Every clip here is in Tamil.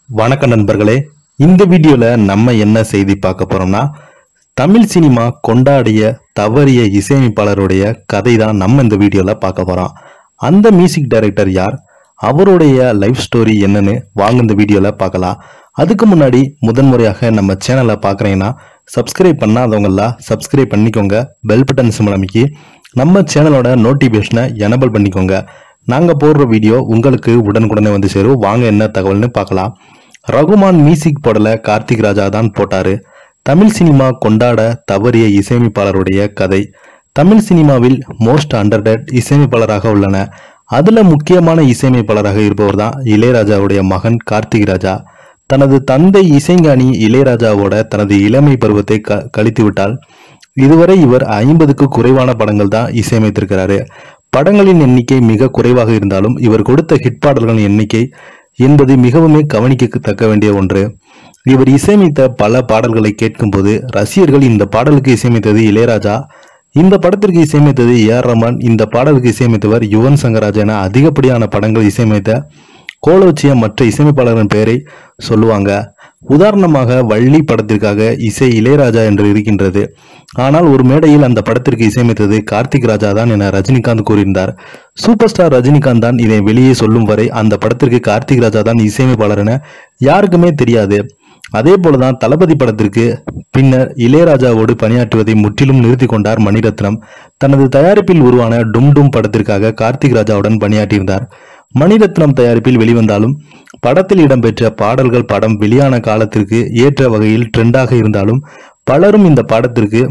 வணக்கம் நண்பர்களே இந்த வீடியோல நம்ம என்ன செய்தி பார்க்க போறோம்னா தமிழ் சினிமா கொண்டாடிய தவறிய இசையமைப்பாளருடைய கதை தான் நம்ம இந்த வீடியோல பார்க்க போறோம் அந்த மியூசிக் டைரக்டர் யார் அவருடைய லைஃப் ஸ்டோரி என்னன்னு வாங்க இந்த வீடியோல பார்க்கலாம் அதுக்கு முன்னாடி முதன்முறையாக நம்ம சேனலை பார்க்குறீங்கன்னா சப்ஸ்கிரைப் பண்ணாதவங்கெல்லாம் சப்ஸ்கிரைப் பண்ணிக்கோங்க பெல் பட்டன் சிம்பிள் அமைக்கி நம்ம சேனலோட நோட்டிஃபிகேஷனை எனபிள் பண்ணிக்கோங்க நாங்கள் போடுற வீடியோ உங்களுக்கு உடனுக்குடனே வந்து சேரும் வாங்க என்ன தகவல்னு பார்க்கலாம் ரகுமான் மியூசிக் போடல கார்த்திக் ராஜா தான் போட்டாரு தமிழ் சினிமா கொண்டாட தவறிய இசையமைப்பாளருடைய கதை தமிழ் சினிமாவில் மோஸ்ட் அண்டர்டட் இசையமைப்பாளராக உள்ளன அதுல முக்கியமான இசையமைப்பாளராக இருப்பவர் தான் இளையராஜாவுடைய மகன் கார்த்திக் ராஜா தனது தந்தை இசைஞானி இளையராஜாவோட தனது இளமை பருவத்தை க கழித்து விட்டால் இதுவரை இவர் ஐம்பதுக்கு குறைவான படங்கள் தான் இசையமைத்திருக்கிறாரு படங்களின் எண்ணிக்கை மிக குறைவாக இருந்தாலும் இவர் கொடுத்த ஹிட் பாடல்களின் எண்ணிக்கை என்பது மிகவுமே கவனிக்கத்தக்க வேண்டிய ஒன்று இவர் இசையமைத்த பல பாடல்களை கேட்கும்போது ரசிகர்கள் இந்த பாடலுக்கு இசையமைத்தது இளையராஜா இந்த படத்திற்கு இசையமைத்தது ஏ ஆர் ரஹ்மான் இந்த பாடலுக்கு இசையமைத்தவர் யுவன் சங்கர் ராஜா என அதிகப்படியான படங்கள் இசையமைத்த கோலோச்சிய மற்ற இசையமைப்பாளரின் பெயரை சொல்லுவாங்க உதாரணமாக வள்ளி படத்திற்காக இசை இளையராஜா என்று இருக்கின்றது ஆனால் ஒரு மேடையில் அந்த படத்திற்கு இசையமைத்தது கார்த்திக் ராஜா தான் என ரஜினிகாந்த் கூறியிருந்தார் சூப்பர் ஸ்டார் ரஜினிகாந்த் தான் இதை வெளியே சொல்லும் வரை அந்த படத்திற்கு கார்த்திக் ராஜா தான் இசையமைப்பாளர் என யாருக்குமே தெரியாது அதே போலதான் தளபதி படத்திற்கு பின்னர் இளையராஜாவோடு பணியாற்றுவதை முற்றிலும் நிறுத்தி கொண்டார் மணிரத்னம் தனது தயாரிப்பில் உருவான டும் டும் படத்திற்காக கார்த்திக் ராஜாவுடன் பணியாற்றியிருந்தார் மணிரத்னம் தயாரிப்பில் வெளிவந்தாலும் படத்தில் இடம்பெற்ற பாடல்கள் படம் வெளியான காலத்திற்கு ஏற்ற வகையில் ட்ரெண்டாக இருந்தாலும் பலரும் இந்த பாடத்திற்கு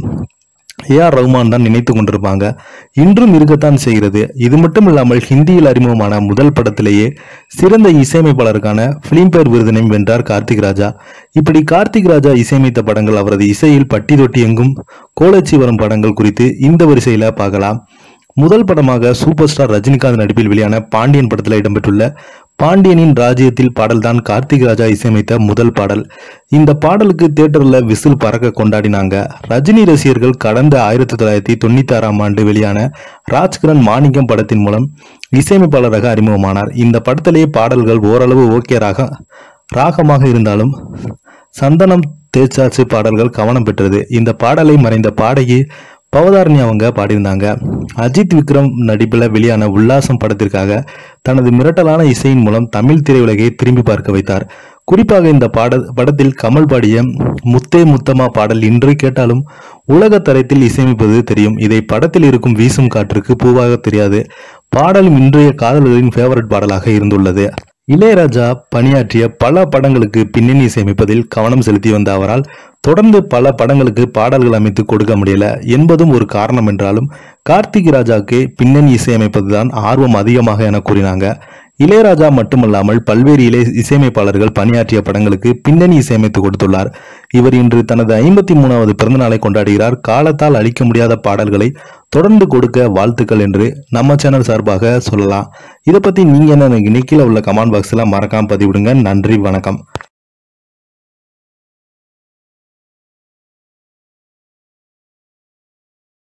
ஏ ஆர் ரகுமான் தான் நினைத்து கொண்டிருப்பாங்க இன்றும் இருக்கத்தான் செய்கிறது இது மட்டும் இல்லாமல் ஹிந்தியில் அறிமுகமான முதல் படத்திலேயே சிறந்த இசையமைப்பாளருக்கான பிலிம்பேர் விருதினையும் வென்றார் கார்த்திக் ராஜா இப்படி கார்த்திக் ராஜா இசையமைத்த படங்கள் அவரது இசையில் பட்டி தொட்டி எங்கும் கோலச்சி வரும் படங்கள் குறித்து இந்த வரிசையில பார்க்கலாம் முதல் படமாக சூப்பர் ஸ்டார் ரஜினிகாந்த் நடிப்பில் வெளியான பாண்டியன் படத்தில் இடம்பெற்றுள்ள பாண்டியனின் ராஜ்யத்தில் பாடல்தான் கார்த்திக் ராஜா இசையமைத்த முதல் பாடல் இந்த பாடலுக்கு தியேட்டர்ல விசில் பறக்க கொண்டாடினாங்க ரஜினி ரசிகர்கள் கடந்த ஆயிரத்தி தொள்ளாயிரத்தி தொண்ணூத்தி ஆறாம் ஆண்டு வெளியான ராஜ்கிரண் மாணிக்கம் படத்தின் மூலம் இசையமைப்பாளராக அறிமுகமானார் இந்த படத்திலே பாடல்கள் ஓரளவு ஓகே ராக ராகமாக இருந்தாலும் சந்தனம் தேச்சாச்சு பாடல்கள் கவனம் பெற்றது இந்த பாடலை மறைந்த பாடகி பவதாரணி அவங்க பாடியிருந்தாங்க அஜித் விக்ரம் நடிப்பில் வெளியான உல்லாசம் படத்திற்காக தனது மிரட்டலான இசையின் மூலம் தமிழ் திரையுலகை திரும்பி பார்க்க வைத்தார் குறிப்பாக இந்த பாட படத்தில் கமல் பாடிய முத்தே முத்தமா பாடல் இன்று கேட்டாலும் உலக தரத்தில் இசையமைப்பது தெரியும் இதை படத்தில் இருக்கும் வீசும் காற்றுக்கு பூவாக தெரியாது பாடலும் இன்றைய காதலர்களின் ஃபேவரட் பாடலாக இருந்துள்ளது இளையராஜா பணியாற்றிய பல படங்களுக்கு பின்னணி இசையமைப்பதில் கவனம் செலுத்தி வந்த அவரால் தொடர்ந்து பல படங்களுக்கு பாடல்கள் அமைத்து கொடுக்க முடியல என்பதும் ஒரு காரணம் என்றாலும் கார்த்திக் ராஜாவுக்கு பின்னணி இசையமைப்பதுதான் ஆர்வம் அதிகமாக என கூறினாங்க இளையராஜா மட்டுமல்லாமல் பல்வேறு இளைய இசையமைப்பாளர்கள் பணியாற்றிய படங்களுக்கு பின்னணி இசையமைத்து கொடுத்துள்ளார் இவர் இன்று தனது ஐம்பத்தி மூணாவது பிறந்தநாளை கொண்டாடுகிறார் காலத்தால் அழிக்க முடியாத பாடல்களை தொடர்ந்து கொடுக்க வாழ்த்துக்கள் என்று நம்ம சேனல் சார்பாக சொல்லலாம் இதை பத்தி நீங்க என்ன நினைக்கிறீங்க? கீழே உள்ள கமெண்ட் பாக்ஸ்ல மறக்காம பதிவிடுங்க நன்றி வணக்கம்